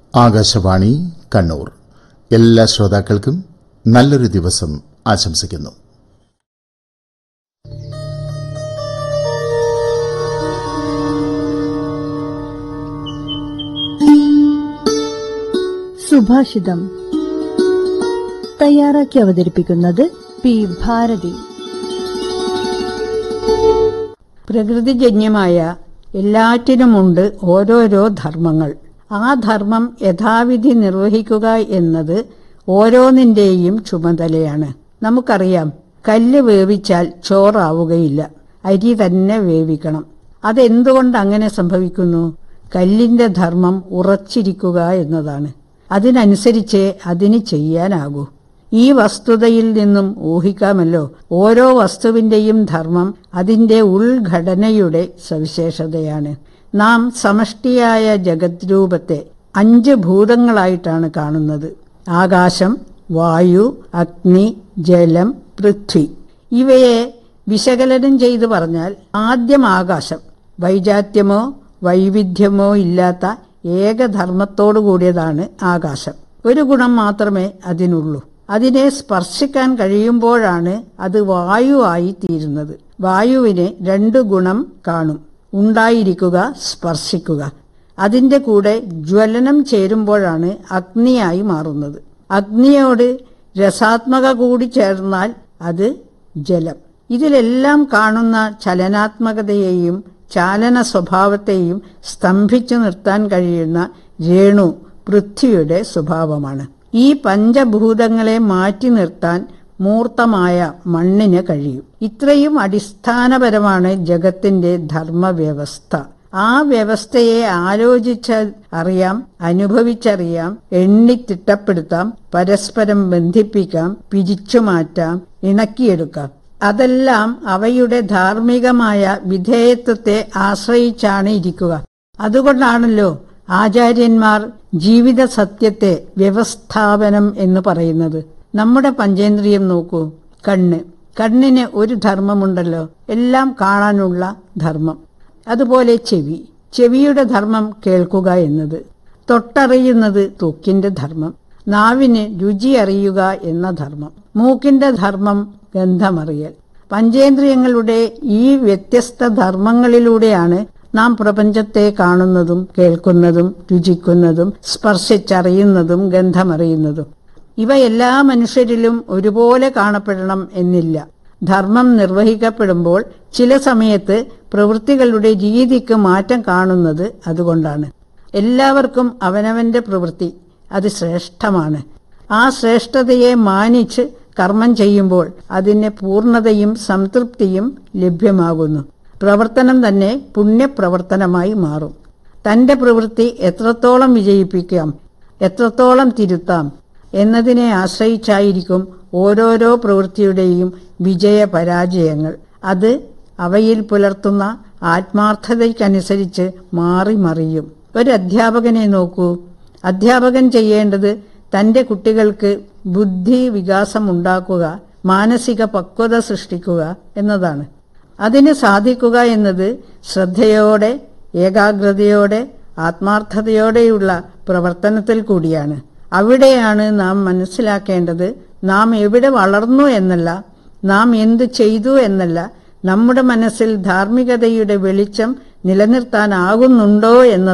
ആകാശവാണി കണ്ണൂർ എല്ലാ ശ്രോതാക്കൾക്കും നല്ലൊരു ദിവസം ആശംസിക്കുന്നു സുഭാഷിതം തയ്യാറാക്കി അവതരിപ്പിക്കുന്നത് പി ഭാരതി പ്രകൃതിജന്യമായ എല്ലാറ്റിനുമുണ്ട് ഓരോരോ ധർമ്മങ്ങൾ ആ ധർമ്മം യഥാവിധി നിർവഹിക്കുക എന്നത് ഓരോന്നിന്റെയും ചുമതലയാണ് നമുക്കറിയാം കല്ല് വേവിച്ചാൽ ചോറാവുകയില്ല അരി തന്നെ വേവിക്കണം അതെന്തുകൊണ്ട് അങ്ങനെ സംഭവിക്കുന്നു കല്ലിന്റെ ധർമ്മം ഉറച്ചിരിക്കുക എന്നതാണ് അതിനനുസരിച്ചേ അതിന് ചെയ്യാനാകൂ ഈ വസ്തുതയിൽ നിന്നും ഊഹിക്കാമല്ലോ ഓരോ വസ്തുവിന്റെയും ധർമ്മം അതിന്റെ ഉൾഘടനയുടെ സവിശേഷതയാണ് നാം സമഷ്ടിയായ ജഗത് രൂപത്തെ അഞ്ച് ഭൂതങ്ങളായിട്ടാണ് കാണുന്നത് ആകാശം വായു അഗ്നി ജലം പൃഥ്വി ഇവയെ വിശകലനം ചെയ്തു പറഞ്ഞാൽ ആദ്യം ആകാശം വൈജാത്യമോ വൈവിധ്യമോ ഇല്ലാത്ത ഏകധർമ്മത്തോടു കൂടിയതാണ് ആകാശം ഒരു ഗുണം മാത്രമേ അതിനുള്ളൂ അതിനെ സ്പർശിക്കാൻ കഴിയുമ്പോഴാണ് അത് വായുവായി തീരുന്നത് വായുവിന് രണ്ടു ഗുണം കാണും ഉണ്ടായിരിക്കുക സ്പർശിക്കുക അതിന്റെ കൂടെ ജ്വലനം ചേരുമ്പോഴാണ് അഗ്നിയായി മാറുന്നത് അഗ്നിയോട് രസാത്മക കൂടി ചേർന്നാൽ അത് ജലം ഇതിലെല്ലാം കാണുന്ന ചലനാത്മകതയെയും ചാലന സ്വഭാവത്തെയും സ്തംഭിച്ചു നിർത്താൻ കഴിയുന്ന രേണു പൃഥ്വിയുടെ സ്വഭാവമാണ് ഈ പഞ്ചഭൂതങ്ങളെ മാറ്റി നിർത്താൻ മൂർത്തമായ മണ്ണിന് കഴിയും ഇത്രയും അടിസ്ഥാനപരമാണ് ജഗത്തിന്റെ ധർമ്മവ്യവസ്ഥ ആ വ്യവസ്ഥയെ ആലോചിച്ച് അറിയാം അനുഭവിച്ചറിയാം എണ്ണിത്തിട്ടപ്പെടുത്താം പരസ്പരം ബന്ധിപ്പിക്കാം പിരിച്ചുമാറ്റാം ഇണക്കിയെടുക്കാം അതെല്ലാം അവയുടെ ധാർമ്മികമായ വിധേയത്വത്തെ ആശ്രയിച്ചാണ് ഇരിക്കുക അതുകൊണ്ടാണല്ലോ ആചാര്യന്മാർ ജീവിത സത്യത്തെ വ്യവസ്ഥാപനം എന്ന് പറയുന്നത് നമ്മുടെ പഞ്ചേന്ദ്രിയം നോക്കൂ കണ്ണ് കണ്ണിന് ഒരു ധർമ്മമുണ്ടല്ലോ എല്ലാം കാണാനുള്ള ധർമ്മം അതുപോലെ ചെവി ചെവിയുടെ ധർമ്മം കേൾക്കുക എന്നത് തൊട്ടറിയുന്നത് തൊക്കിന്റെ ധർമ്മം നാവിന് രുചി അറിയുക എന്ന ധർമ്മം മൂക്കിന്റെ ധർമ്മം ഗന്ധമറിയൽ പഞ്ചേന്ദ്രിയങ്ങളുടെ ഈ വ്യത്യസ്ത ധർമ്മങ്ങളിലൂടെയാണ് നാം പ്രപഞ്ചത്തെ കാണുന്നതും കേൾക്കുന്നതും രുചിക്കുന്നതും സ്പർശിച്ചറിയുന്നതും ഗന്ധമറിയുന്നതും ഇവ എല്ലാ മനുഷ്യരിലും ഒരുപോലെ കാണപ്പെടണം എന്നില്ല ധർമ്മം നിർവഹിക്കപ്പെടുമ്പോൾ ചില സമയത്ത് പ്രവൃത്തികളുടെ രീതിക്ക് മാറ്റം കാണുന്നത് അതുകൊണ്ടാണ് എല്ലാവർക്കും അവനവന്റെ പ്രവൃത്തി അത് ശ്രേഷ്ഠമാണ് ആ ശ്രേഷ്ഠതയെ മാനിച്ച് കർമ്മം ചെയ്യുമ്പോൾ അതിന് പൂർണ്ണതയും സംതൃപ്തിയും ലഭ്യമാകുന്നു പ്രവർത്തനം തന്നെ പുണ്യപ്രവർത്തനമായി മാറും തന്റെ പ്രവൃത്തി എത്രത്തോളം വിജയിപ്പിക്കാം എത്രത്തോളം തിരുത്താം എന്നതിനെ ആശ്രയിച്ചായിരിക്കും ഓരോരോ പ്രവൃത്തിയുടെയും വിജയ പരാജയങ്ങൾ അത് അവയിൽ പുലർത്തുന്ന ആത്മാർത്ഥതയ്ക്കനുസരിച്ച് മാറി മറിയും ഒരു അധ്യാപകനെ നോക്കൂ അധ്യാപകൻ ചെയ്യേണ്ടത് തന്റെ കുട്ടികൾക്ക് ബുദ്ധി വികാസം ഉണ്ടാക്കുക മാനസിക പക്വത സൃഷ്ടിക്കുക എന്നതാണ് അതിന് സാധിക്കുക എന്നത് ശ്രദ്ധയോടെ ഏകാഗ്രതയോടെ ആത്മാർത്ഥതയോടെയുള്ള പ്രവർത്തനത്തിൽ കൂടിയാണ് അവിടെയാണ് നാം മനസ്സിലാക്കേണ്ടത് നാം എവിടെ വളർന്നു എന്നല്ല നാം എന്തു ചെയ്തു എന്നല്ല നമ്മുടെ മനസ്സിൽ ധാർമ്മികതയുടെ വെളിച്ചം നിലനിർത്താനാകുന്നുണ്ടോ എന്ന